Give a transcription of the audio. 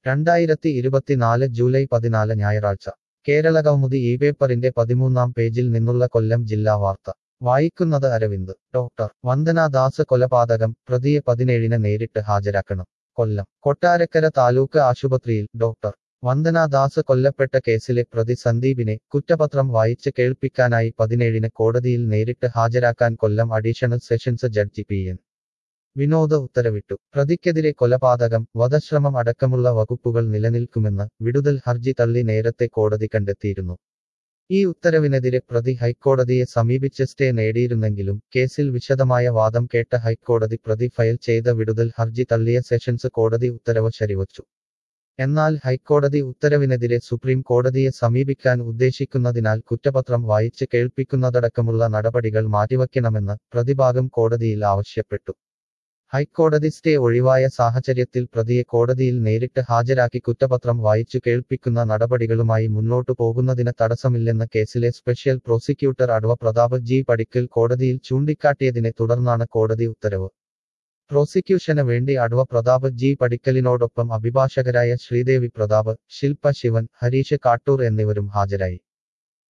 രണ്ടായിരത്തി ഇരുപത്തിനാല് ജൂലൈ പതിനാല് ഞായറാഴ്ച കേരള കൗമുദി ഈ പേപ്പറിന്റെ പതിമൂന്നാം പേജിൽ നിന്നുള്ള കൊല്ലം ജില്ലാ വാർത്ത വായിക്കുന്നത് അരവിന്ദ് ഡോക്ടർ വന്ദന ദാസ് കൊലപാതകം പ്രതിയെ പതിനേഴിന് നേരിട്ട് ഹാജരാക്കണം കൊല്ലം കൊട്ടാരക്കര താലൂക്ക് ആശുപത്രിയിൽ ഡോക്ടർ വന്ദന ദാസ് കൊല്ലപ്പെട്ട കേസിലെ പ്രതി സന്ദീപിനെ കുറ്റപത്രം വായിച്ച് കേൾപ്പിക്കാനായി പതിനേഴിന് കോടതിയിൽ നേരിട്ട് ഹാജരാക്കാൻ Kollam additional sessions judge P N Vinod ഉത്തരവിട്ടു പ്രതിക്കെതിരെ കൊലപാതകം വധശ്രമം അടക്കമുള്ള വകുപ്പുകൾ നിലനിൽക്കുമെന്ന് വിടുതൽ ഹർജി തള്ളി നേരത്തെ കോടതി കണ്ടെത്തിയിരുന്നു ഈ ഉത്തരവിനെതിരെ പ്രതി ഹൈക്കോടതിയെ സമീപിച്ച് സ്റ്റേ നേടിയിരുന്നെങ്കിലും കേസിൽ വിശദമായ വാദം കേട്ട ഹൈക്കോടതി പ്രതി ഫയൽ ചെയ്ത വിടുതൽ ഹർജി തള്ളിയ സെഷൻസ് കോടതി ഉത്തരവ് ശരിവച്ചു എന്നാൽ ഹൈക്കോടതി ഉത്തരവിനെതിരെ സുപ്രീം കോടതിയെ സമീപിക്കാൻ ഉദ്ദേശിക്കുന്നതിനാൽ കുറ്റപത്രം വായിച്ച് കേൾപ്പിക്കുന്നതടക്കമുള്ള നടപടികൾ മാറ്റിവയ്ക്കണമെന്ന് പ്രതിഭാഗം കോടതിയിൽ ആവശ്യപ്പെട്ടു ഹൈക്കോടതി സ്റ്റേ ഒഴിവായ സാഹചര്യത്തിൽ പ്രതിയെ കോടതിയിൽ നേരിട്ട് ഹാജരാക്കി കുറ്റപത്രം വായിച്ചു കേൾപ്പിക്കുന്ന നടപടികളുമായി മുന്നോട്ടു പോകുന്നതിന് തടസ്സമില്ലെന്ന് കേസിലെ special prosecutor adv Prathap G Padikkal കോടതിയിൽ ചൂണ്ടിക്കാട്ടിയതിനെ തുടർന്നാണ് കോടതി ഉത്തരവ് പ്രോസിക്യൂഷന് വേണ്ടി അഡ്വ പ്രതാപ് ജി പടിക്കലിനോടൊപ്പം അഭിഭാഷകരായ ശ്രീദേവി പ്രതാപ് ശില്പ ശിവൻ ഹരീഷ് കാട്ടൂർ എന്നിവരും ഹാജരായി